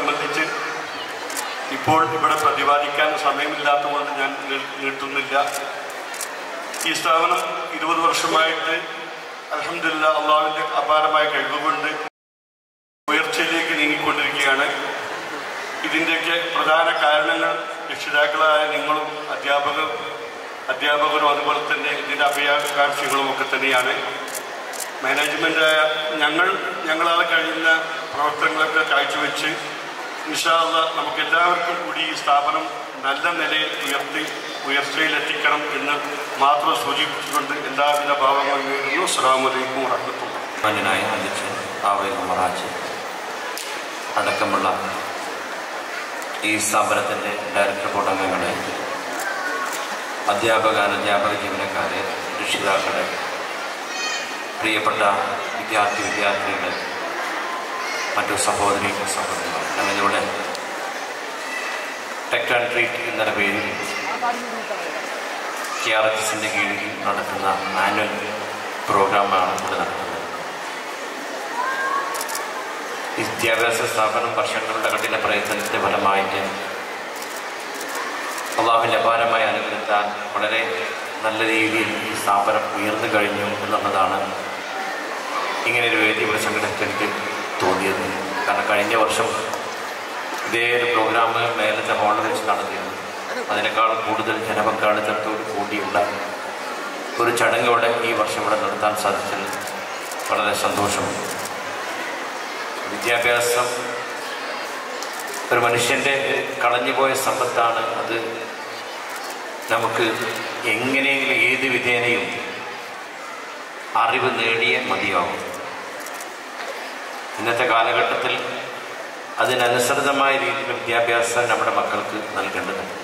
സംബന്ധിച്ച് ഇപ്പോൾ ഇവിടെ പ്രതിപാദിക്കാൻ സമയമില്ലാത്തതുകൊണ്ട് ഞാൻ നീ- നീട്ടുന്നില്ല ഈ സ്ഥാപനം ഇരുപത് വർഷമായിട്ട് അലഹമില്ല അള്ളാഹുവിൻ്റെ അപാരമായ കഴിവുകൊണ്ട് ഉയർച്ചയിലേക്ക് നീങ്ങിക്കൊണ്ടിരിക്കുകയാണ് ഇതിൻ്റെയൊക്കെ പ്രധാന കാരണങ്ങൾ രക്ഷിതാക്കളായ നിങ്ങളും അധ്യാപകർ അധ്യാപകരും അതുപോലെ തന്നെ ഇതിൻ്റെ അഭയാകാംക്ഷികളും ഒക്കെ തന്നെയാണ് മാനേജ്മെൻ്റായ ഞങ്ങൾ ഞങ്ങളാൽ കഴിയുന്ന പ്രവർത്തനങ്ങളൊക്കെ കാഴ്ചവെച്ച് നിഷാദ നമുക്ക് എല്ലാവർക്കും കൂടി ഈ സ്ഥാപനം നല്ല നിലയിൽ ഉയർത്തി ഉയർച്ചയിലെത്തിക്കണം എന്ന് മാത്രം സൂചിപ്പിച്ചുകൊണ്ട് എല്ലാവിധ ഭാവങ്ങളും നേരുന്നു അസ്സാം വലൈക്കും വാഹമത്തുള്ള മാന്യനായ അധ്യക്ഷൻ ആവേൽ മഹാരാജ് അടക്കമുള്ള ഈ സ്ഥാപനത്തിൻ്റെ ഡയറക്ടർ ബോർഡ് അംഗങ്ങളെ അധ്യാപക അനധ്യാപക ജീവനക്കാരെ രക്ഷിതാക്കളെ പ്രിയപ്പെട്ട വിദ്യാർത്ഥി വിദ്യാർത്ഥികളെ മറ്റു സഹോദരി സഹോദരന്മാർ ഞങ്ങളിവിടെ ടെക് ആൻഡ് ട്രീറ്റ് എന്ന പേരിൽ കെ ആർ എച്ച് എസിൻ്റെ കീഴിൽ നടത്തുന്ന ആനുവൽ പ്രോഗ്രാമാണ് ഇവിടെ നടക്കുന്നത് ഈ വിദ്യാഭ്യാസ സ്ഥാപനം വർഷങ്ങളുടെ കഠിന പ്രയത്നത്തിൻ്റെ ഫലമായിട്ട് അള്ളാഹുവിൻ്റെ അപാരമായ അനുഗ്രഹത്താൽ വളരെ നല്ല രീതിയിൽ ഈ സ്ഥാപനം ഉയർന്നു കഴിഞ്ഞു എന്നുള്ളതാണ് ഇങ്ങനെ ഒരു വേദി ഇവിടെ സംഘടിപ്പിച്ച് എനിക്ക് തോന്നിയത് കാരണം കഴിഞ്ഞ വർഷം ഇതേ ഒരു പ്രോഗ്രാം മേലത്തെ ഹോളിൽ വെച്ച് നടത്തിയിരുന്നു അതിനേക്കാൾ കൂടുതൽ ജനപങ്കാളിത്തത്തോട് കൂടിയുള്ള ഒരു ചടങ്ങ് ഇവിടെ ഈ വർഷം ഇവിടെ നടത്താൻ സാധിച്ചതിൽ വളരെ സന്തോഷമുണ്ട് വിദ്യാഭ്യാസം ഒരു മനുഷ്യൻ്റെ കളഞ്ഞുപോയ സമ്പത്താണ് അത് നമുക്ക് എങ്ങനെയെങ്കിലും ഏത് വിധേനയും അറിവ് നേടിയേ മതിയാവും ഇന്നത്തെ കാലഘട്ടത്തിൽ അതിനനുസൃതമായ രീതിയിൽ വിദ്യാഭ്യാസം നമ്മുടെ മക്കൾക്ക് നൽകേണ്ടതുണ്ട്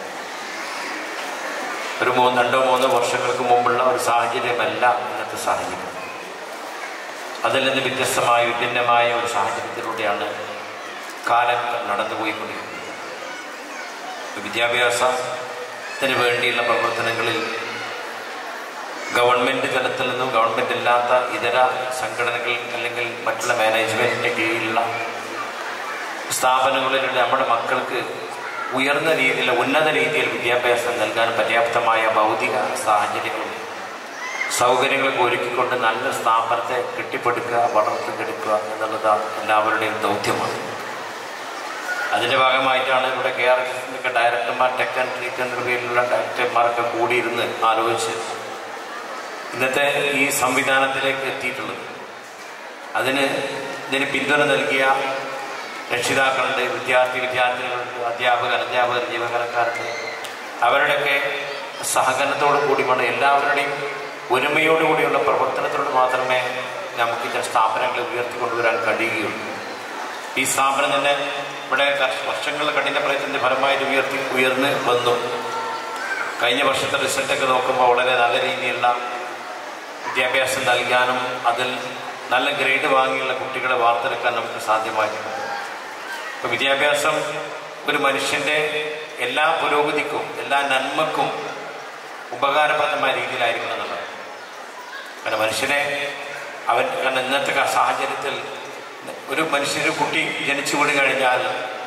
ഒരു മൂന്ന് രണ്ടോ മൂന്നോ വർഷങ്ങൾക്ക് മുമ്പുള്ള ഒരു സാഹചര്യമല്ല ഇന്നത്തെ സാഹചര്യം അതിൽ നിന്ന് വ്യത്യസ്തമായ വിഭിന്നമായ ഒരു സാഹചര്യത്തിലൂടെയാണ് കാലം നടന്നുപോയിക്കൊണ്ടിരിക്കുന്നത് വിദ്യാഭ്യാസത്തിന് വേണ്ടിയുള്ള പ്രവർത്തനങ്ങളിൽ ഗവൺമെൻറ് തലത്തിൽ നിന്നും ഗവൺമെൻറ് ഇല്ലാത്ത ഇതര സംഘടനകൾ അല്ലെങ്കിൽ മറ്റുള്ള മാനേജ്മെൻറ്റിൻ്റെ കീഴിലുള്ള സ്ഥാപനങ്ങളിലൂടെ നമ്മുടെ മക്കൾക്ക് ഉയർന്ന രീതിയിൽ ഉന്നത രീതിയിൽ വിദ്യാഭ്യാസം നൽകാൻ പര്യാപ്തമായ ഭൗതിക സാഹചര്യങ്ങളും സൗകര്യങ്ങളൊക്കെ ഒരുക്കിക്കൊണ്ട് നല്ല സ്ഥാപനത്തെ കെട്ടിപ്പടുക്കുക വളർത്തിക്കെടുക്കുക എന്നുള്ളത് എല്ലാവരുടെയും ദൗത്യമാണ് അതിൻ്റെ ഭാഗമായിട്ടാണ് ഇവിടെ കെ ആർ എസിൻ്റെ ഡയറക്ടർമാർ ടെക് ആൻഡ് ട്രീറ്റ് എന്ന പേരിലുള്ള ഡയറക്ടർമാരൊക്കെ കൂടിയിരുന്ന് ആലോചിച്ച് ഇന്നത്തെ ഈ സംവിധാനത്തിലേക്ക് എത്തിയിട്ടുള്ളത് അതിന് ഇതിന് പിന്തുണ നൽകിയ രക്ഷിതാക്കളുണ്ട് വിദ്യാർത്ഥി വിദ്യാർത്ഥികളുണ്ട് അധ്യാപകർ അധ്യാപകർ ജീവനക്കാരുണ്ട് അവരുടെയൊക്കെ സഹകരണത്തോടു കൂടിയാണ് എല്ലാവരുടെയും ഒരുമയോടുകൂടിയുള്ള പ്രവർത്തനത്തോട് മാത്രമേ നമുക്ക് ഇത്തരം സ്ഥാപനങ്ങളെ ഉയർത്തിക്കൊണ്ടുവരാൻ കഴിയുകയുള്ളൂ ഈ സ്ഥാപനം തന്നെ ഇവിടെ കർഷ- വർഷങ്ങളുടെ കഠിന പ്രയത്നത്തിൻ്റെ ഫലമായിട്ട് ഉയർത്തി ഉയർന്ന് വന്നു കഴിഞ്ഞ വർഷത്തെ റിസൾട്ടൊക്കെ നോക്കുമ്പോൾ വളരെ നല്ല രീതിയിലുള്ള വിദ്യാഭ്യാസം നൽകാനും അതിൽ നല്ല ഗ്രേഡ് വാങ്ങിയുള്ള കുട്ടികളെ വാർത്തെടുക്കാൻ നമുക്ക് സാധ്യമായിട്ടുണ്ട് ഇപ്പം വിദ്യാഭ്യാസം ഒരു മനുഷ്യൻ്റെ എല്ലാ പുരോഗതിക്കും എല്ലാ നന്മക്കും ഉപകാരപ്രദമായ രീതിയിലായിരിക്കണം എന്നുള്ളത് കാരണം മനുഷ്യനെ അവൻ കാരണം ഇന്നത്തെ ക- സാഹചര്യത്തിൽ ഒരു മനുഷ്യന് കുട്ടി ജനിച്ചു വീണ് കഴിഞ്ഞാൽ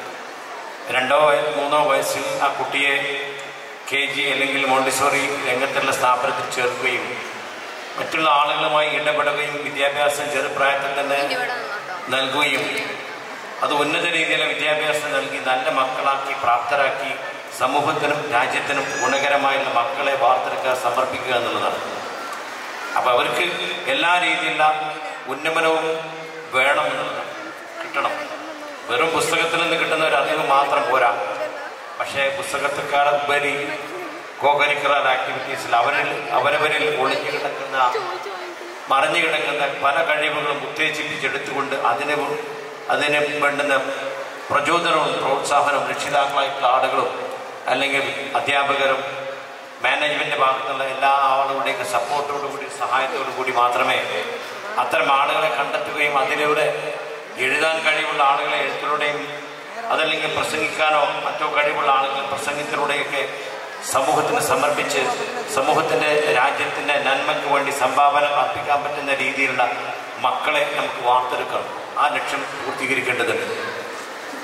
രണ്ടോ വയ- മൂന്നോ വയസ്സിൽ ആ കുട്ടിയെ കെ ജി അല്ലെങ്കിൽ മോണ്ടിസോറി രംഗത്തുള്ള സ്ഥാപനത്തിൽ ചേർക്കുകയും മറ്റുള്ള ആളുകളുമായി ഇടപെടുകയും വിദ്യാഭ്യാസം ചെറുപ്രായത്തിൽ തന്നെ നൽകുകയും അത് ഉന്നത രീതിയിലുള്ള വിദ്യാഭ്യാസം നൽകി നല്ല മക്കളാക്കി പ്രാപ്തരാക്കി സമൂഹത്തിനും രാജ്യത്തിനും ഗുണകരമായുള്ള മക്കളെ വാർത്തെടുക്കുക സമർപ്പിക്കുക എന്നുള്ളതാണ് അപ്പം അവർക്ക് എല്ലാ രീതിയിലുള്ള ഉന്നമനവും വേണം എന്നുള്ളതാണ് കിട്ടണം വെറും പുസ്തകത്തിൽ നിന്ന് കിട്ടുന്ന ഒരു അറിവ് മാത്രം പോരാ പക്ഷേ പുസ്തകത്തെക്കാൾ ഉപരി കോ കരിക്കുലർ ആക്ടിവിറ്റീസിൽ അവരിൽ അവരവരിൽ ഒളിഞ്ഞു കിടക്കുന്ന മറഞ്ഞു കിടക്കുന്ന പല കഴിവുകളും ഉത്തേജിപ്പിച്ചെടുത്തുകൊണ്ട് അതിന് അതിന് വേണ്ടുന്ന പ്രചോദനവും പ്രോത്സാഹനവും രക്ഷിതാക്കളായിട്ടുള്ള ആളുകളും അല്ലെങ്കിൽ അധ്യാപകരും മാനേജ്മെന്റ് ഭാഗത്തുള്ള എല്ലാ ആളുകളുടെയൊക്കെ സപ്പോർട്ടോടു കൂടി സഹായത്തോടു കൂടി മാത്രമേ അത്തരം ആളുകളെ കണ്ടെത്തുകയും അതിലൂടെ എഴുതാൻ കഴിവുള്ള ആളുകളെ എഴുത്തിലൂടെയും അതല്ലെങ്കിൽ പ്രസംഗിക്കാനോ മറ്റോ കഴിവുള്ള ആളുകൾ പ്രസംഗത്തിലൂടെയൊക്കെ സമൂഹത്തിന് സമർപ്പിച്ച് സമൂഹത്തിൻ്റെ രാജ്യത്തിൻ്റെ നന്മയ്ക്ക് വേണ്ടി സംഭാവന അർപ്പിക്കാൻ പറ്റുന്ന രീതിയിലുള്ള മക്കളെ നമുക്ക് വാർത്തെടുക്കണം ആ ലക്ഷ്യം പൂർത്തീകരിക്കേണ്ടതുണ്ട്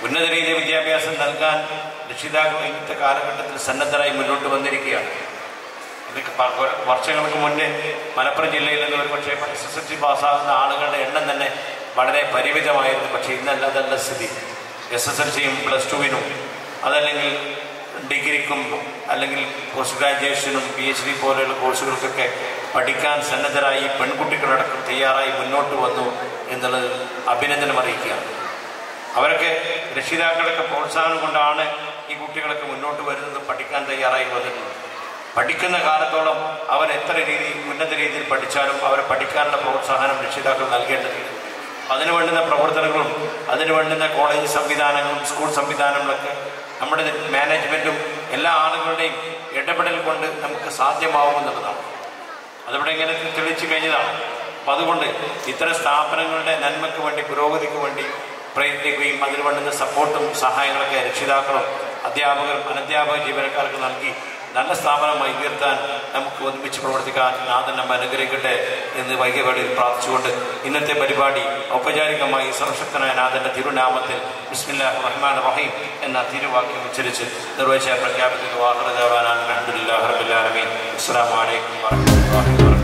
ഉന്നത രീതിയിൽ വിദ്യാഭ്യാസം നൽകാൻ രക്ഷിതാക്കൾ ഇന്നത്തെ കാലഘട്ടത്തിൽ സന്നദ്ധരായി മുന്നോട്ട് വന്നിരിക്കുകയാണ് ഇതൊക്കെ പ- കുറെ വർഷങ്ങൾക്ക് മുന്നേ മലപ്പുറം ജില്ലയിൽ നിന്ന് ഒരു പക്ഷേ എസ് എസ് എൽ സി പാസ്സാകുന്ന ആളുകളുടെ എണ്ണം തന്നെ വളരെ പരിമിതമായിരുന്നു പക്ഷേ ഇന്നല്ല അതല്ല സ്ഥിതി എസ് എസ് എൽ സിയും പ്ലസ് ടുവിനും അതല്ലെങ്കിൽ ഡിഗ്രിക്കും അല്ലെങ്കിൽ പോസ്റ്റ് ഗ്രാജുവേഷനും പി എച്ച് ഡി പോലെയുള്ള കോഴ്സുകൾക്കൊക്കെ പഠിക്കാൻ സന്നദ്ധരായി പെൺകുട്ടികളടക്കം തയ്യാറായി മുന്നോട്ട് വന്നു എന്നുള്ളത് അഭിനന്ദനം അറിയിക്കുകയാണ് അവരൊക്കെ രക്ഷിതാക്കളൊക്കെ പ്രോത്സാഹനം കൊണ്ടാണ് ഈ കുട്ടികളൊക്കെ മുന്നോട്ട് വരുന്നത് പഠിക്കാൻ തയ്യാറായി വന്നിട്ടുള്ളത് പഠിക്കുന്ന കാലത്തോളം അവർ എത്ര രീതി ഉന്നത രീതിയിൽ പഠിച്ചാലും അവരെ പഠിക്കാനുള്ള പ്രോത്സാഹനം രക്ഷിതാക്കൾ നൽകേണ്ടതുണ്ട് അതിനു വേണ്ടുന്ന പ്രവർത്തനങ്ങളും അതിനു വേണ്ടുന്ന കോളേജ് സംവിധാനങ്ങളും സ്കൂൾ സംവിധാനങ്ങളൊക്കെ നമ്മുടെ മാനേജ്മെൻറ്റും എല്ലാ ആളുകളുടെയും ഇടപെടൽ കൊണ്ട് നമുക്ക് സാധ്യമാവുമെന്നുള്ളതാണ് അതിവിടെ ഇങ്ങനെ തെളിയിച്ചു കഴിഞ്ഞതാണ് അപ്പം അതുകൊണ്ട് ഇത്തരം സ്ഥാപനങ്ങളുടെ നന്മയ്ക്ക് വേണ്ടി പുരോഗതിക്ക് വേണ്ടി പ്രയത്നിക്കുകയും അതിന് വേണ്ടുന്ന സപ്പോർട്ടും സഹായങ്ങളൊക്കെ രക്ഷിതാക്കളും അധ്യാപകരും അനധ്യാപക ജീവനക്കാർക്ക് നൽകി നല്ല സ്ഥാപനമായി ഉയർത്താൻ നമുക്ക് ഒരുമിച്ച് പ്രവർത്തിക്കാൻ നാഥൻ നമ്മെ അനുഗ്രഹിക്കട്ടെ എന്ന് വൈകിയ വേളയിൽ പ്രാർത്ഥിച്ചുകൊണ്ട് ഇന്നത്തെ പരിപാടി ഔപചാരികമായി സർവശക്തനായ നാഥന്റെ തിരുനാമത്തിൽ ബിസ്മില്ലാഹ് റഹ്മാൻ റഹീം എന്ന തിരുവാക്യം ഉച്ചരിച്ച് നിർവഹിച്ച പ്രഖ്യാപിക്കുന്ന വാഹനദേവാനാൻ അലഹദില്ലാ റബിൻ അസ്സാം വലൈക്കും വാഹമത്തുള്ളാഹി വാബറകാതുഹു